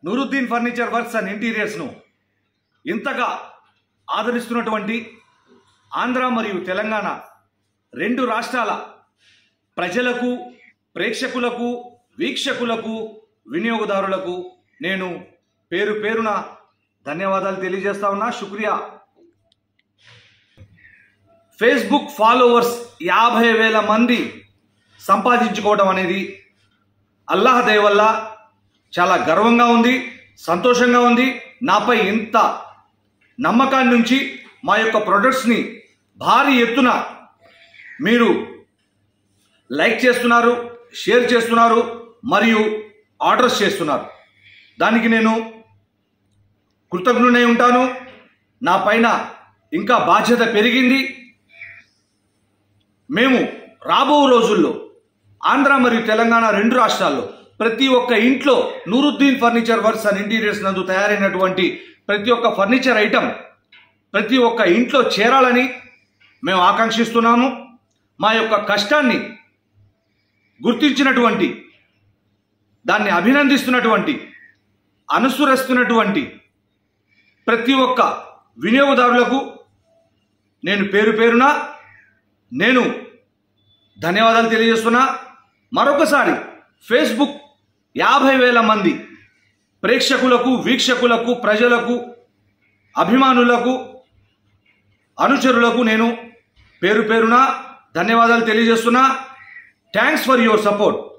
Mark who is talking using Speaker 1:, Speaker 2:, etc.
Speaker 1: Nooruddin furniture works and ఇంటీరియర్స్ను ఇంతగా ఆదరిస్తున్నటువంటి ఆంధ్ర మరియు తెలంగాణ రెండు రాష్ట్రాల ప్రజలకు ప్రేక్షకులకు వీక్షకులకు వినియోగదారులకు నేను పేరు పేరున ధన్యవాదాలు తెలియజేస్తా ఉన్నా శుక్రియా ఫేస్బుక్ ఫాలోవర్స్ యాభై వేల మంది సంపాదించుకోవడం అనేది అల్లాహ్ దయ వల్ల చాలా గర్వంగా ఉంది సంతోషంగా ఉంది నాపై ఇంత నమ్మకాన్ని నుంచి మా యొక్క ప్రొడక్ట్స్ని భారీ ఎత్తున మీరు లైక్ చేస్తున్నారు షేర్ చేస్తున్నారు మరియు ఆర్డర్స్ చేస్తున్నారు దానికి నేను కృతజ్ఞుడై ఉంటాను నా పైన ఇంకా బాధ్యత పెరిగింది మేము రాబో రోజుల్లో ఆంధ్ర మరియు తెలంగాణ రెండు రాష్ట్రాల్లో ప్రతి ఒక్క ఇంట్లో Nooruddin furniture works and interiors నందు తయారైనటువంటి ప్రతి ఒక్క ఫర్నిచర్ ఐటెం ప్రతి ఒక్క ఇంట్లో చేరాలని మేము ఆకాంక్షిస్తున్నాము మా యొక్క కష్టాన్ని గుర్తించినటువంటి దాన్ని అభినందిస్తున్నటువంటి అనుసరిస్తున్నటువంటి ప్రతి ఒక్క వినియోగదారులకు నేను పేరు పేరున నేను ధన్యవాదాలు తెలియజేస్తున్నా మరొకసారి ఫేస్బుక్ యాభై వేల మంది ప్రేక్షకులకు వీక్షకులకు ప్రజలకు అభిమానులకు అనుచరులకు నేను పేరు పేరున ధన్యవాదాలు తెలియజేస్తున్నా థ్యాంక్స్ ఫర్ యువర్ సపోర్ట్